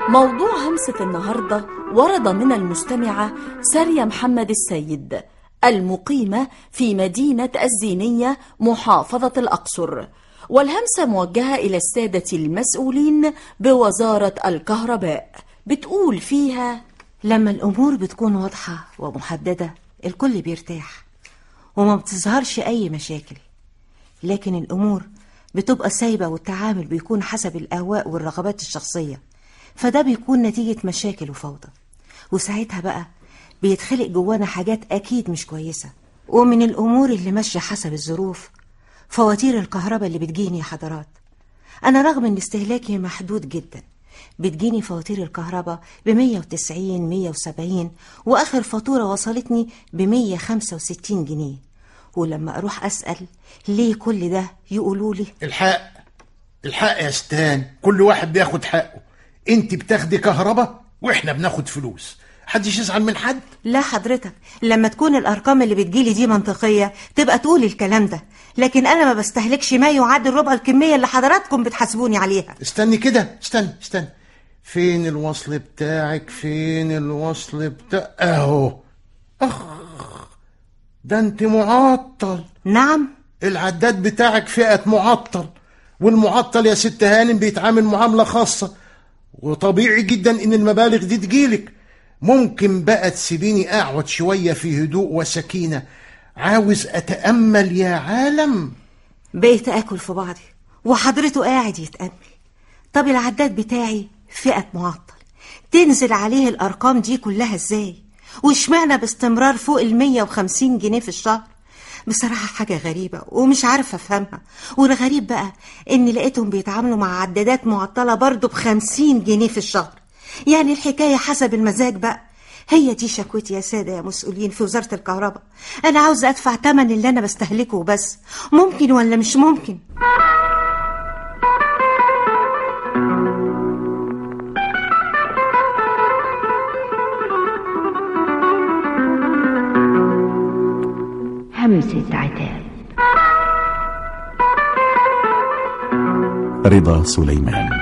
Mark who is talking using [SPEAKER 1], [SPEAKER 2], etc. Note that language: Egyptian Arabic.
[SPEAKER 1] موضوع همسة النهاردة ورد من المستمعة سارية محمد السيد المقيمة في مدينة الزينية محافظة الأقصر والهمسة موجهة إلى السادة المسؤولين بوزارة الكهرباء بتقول فيها
[SPEAKER 2] لما الأمور بتكون واضحة ومحددة الكل بيرتاح وما بتظهرش أي مشاكل لكن الأمور بتبقى سايبة والتعامل بيكون حسب الأهواء والرغبات الشخصية فده بيكون نتيجة مشاكل وفوضى وساعتها بقى بيتخلق جوانا حاجات أكيد مش كويسة ومن الأمور اللي ماشية حسب الظروف فواتير الكهرباء اللي بتجيني يا حضرات أنا رغم إن استهلاكي محدود جدا بتجيني فواتير الكهرباء ب 190 170 وآخر فاتورة وصلتني ب 165 جنيه ولما أروح أسأل ليه كل ده يقولوا لي
[SPEAKER 3] الحق الحق يا ستان كل واحد بياخد حقه انت بتاخدي كهرباء واحنا بناخد فلوس حدش يزعل من حد
[SPEAKER 2] لا حضرتك لما تكون الأرقام اللي بتجيلي دي منطقية تبقى تقولي الكلام ده لكن أنا ما بستهلكش ما يعادل ربع الكمية اللي حضراتكم بتحاسبوني عليها
[SPEAKER 3] استني كده استني استني فين الوصل بتاعك فين الوصل بتاع اهو اخ ده انت معطل
[SPEAKER 2] نعم
[SPEAKER 3] العداد بتاعك فئة معطل والمعطل يا ست هانم بيتعامل معاملة خاصة وطبيعي جدا ان المبالغ دي تجيلك ممكن بقى تسيبيني اقعد شوية في هدوء وسكينة عاوز اتأمل يا عالم
[SPEAKER 2] بقيت آكل في بعضي وحضرته قاعد يتأمل طب العداد بتاعي فئة معطل تنزل عليه الأرقام دي كلها إزاي واشمعنى باستمرار فوق ال 150 جنيه في الشهر بصراحة حاجة غريبة ومش عارفة أفهمها والغريب بقى إني لقيتهم بيتعاملوا مع عدادات معطلة برضو بخمسين جنيه في الشهر يعني الحكاية حسب المزاج بقى هي دي شكوتي يا سادة يا مسؤولين في وزارة الكهرباء أنا عاوزة أدفع تمن اللي أنا بستهلكه بس ممكن ولا مش ممكن
[SPEAKER 4] همسة عتاب
[SPEAKER 5] رضا سليمان